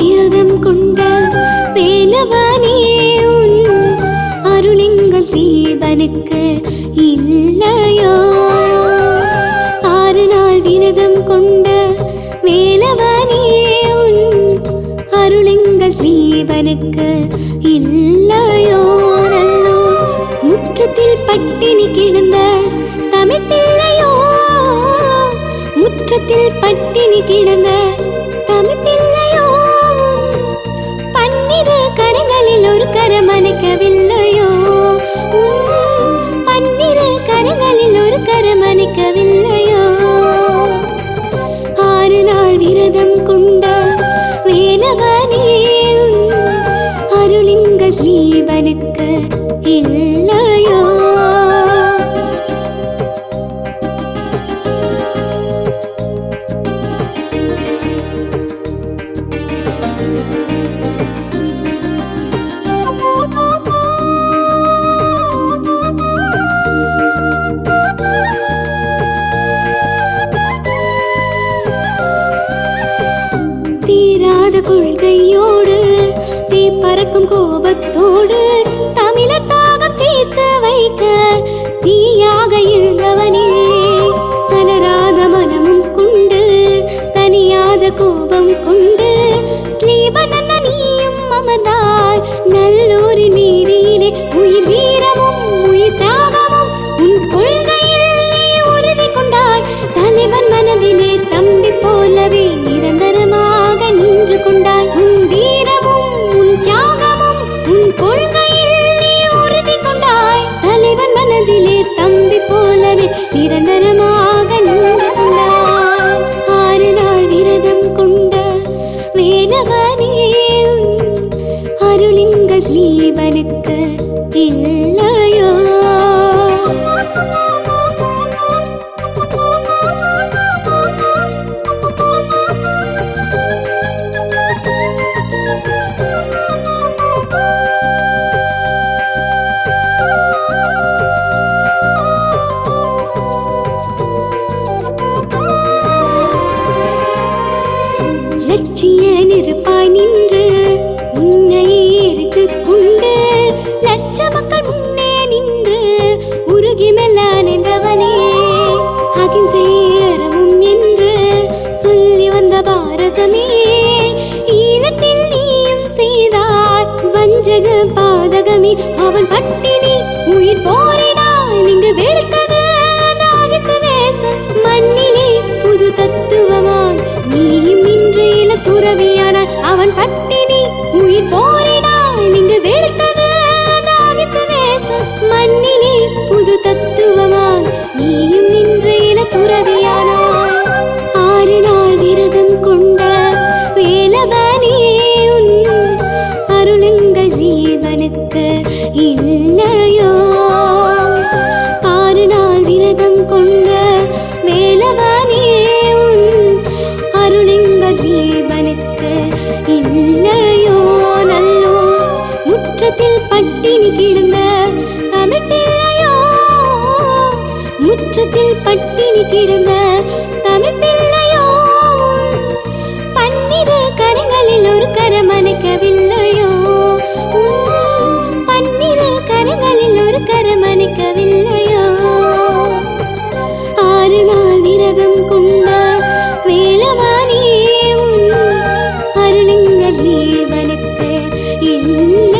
விரதம் கொண்ட வேலவனே உன் அருளிங்கள் தீபனுக்கு இல்லையோ ஆறு நாள் விரதம் கொண்ட வேலவனே உன் அருளிங்கள் தீபனுக்கு இல்லையோ நல்லோ முற்றத்தில் பட்டினி கிடந்த தமிழ் பிள்ளையோ முற்றத்தில் பட்டினி கிடந்த தமிழ் பிள்ளையோ பன்னிரு கரங்களில் ஒரு கரம் அணைக்கவில்லையோ உம், பன்னிரு கரங்களில் ஒரு கரம் அணைக்கவில்லையோ ஆறு நாள் விரதம் கொண்ட வேலவனே உன் அருளிங்க ஜீவனுக்கு இல்லையோ தீராத கொள்கையோடு தீ பறக்கும் கோபத்தோடு தமிழர் தாகம் தீர்த்து வைக்க தீயாக எழுந்தவனே தளராத மனமும் கொண்டு தனியாத கோபம் கொண்டு கிளீபனன்ன நீயும் அமர்ந்தாய் நல்லோரின் மீதியிலே உயிர் வீரமும் உயிர் தியாகமும் உன் கொள்கையில் நீ உறுதி கொண்டாய் தலைவன் மனதிலே தம்பி போலவே நிரந்தரமாக நின்று கொண்டாய் உன் வீரமும் உன் தியாகமும் உன் கொள்கையில் நீ உறுதி கொண்டாய் தலைவன் மனதிலே தம்பி போலவே நிரந்தரமாக நின்று கொண்டாய் ஆறு நாள் விரதம் கொண்ட வேலவனே உன் அருளிங்க ஜீவனுக்கு இல்லையோ லட்சிய நெருப்பாய் நின்று உன்னை எரித்துக் கொண்டு லட்ச மக்கள் முன்னே நின்று உருகி மெல்ல அணைந்தவனே அகிம்சை அறமும் என்று சொல்லி வந்த பாரதமே ஈழத்தில் நீயும் செய்தாய் வஞ்சக பாதகமே அவன் பட்டினி உயிர் போரினால் இங்கு வெளுத்தது நாகத்து வேசம் மண்ணிலே புது தத்துவமாய் நீயும் இன்று இல துறவியானாய் அவன் பட்டினி உயிர் போரினால் இங்கு வெளுத்தது நாகத்து வேசம் மண்ணிலே புது தத்துவமாய் நீயும் இன்று இல துறவியானாய் ஆறு நாள் விரதம் கொண்ட வேலவனே உன் அருளுங்கள் ஜீவனுக்கு இல்லையோ ஆறு நாள் விரதம் கொண்ட வேலவனே உன் அருளுங்கள் ஜீவனுக்கு இல்லையோ நல்லோ முற்றத்தில் பட்டினி கிடந்த தமிழ் பிள்ளையோ முற்றத்தில் பட்டினி கிடந்த தமிழ் பிள்ளையோ பன்னிரு கரங்களில் ஒரு கரம் அணைக்கவில்லையோ உம், பன்னிரு கரங்களில் ஒரு கரம் அணைக்கவில்லையோ ஆறு நாள் விரதம் கொண்ட வேலவானே உன் அருளுங்கள் ஜீவனுக்கு இல்லை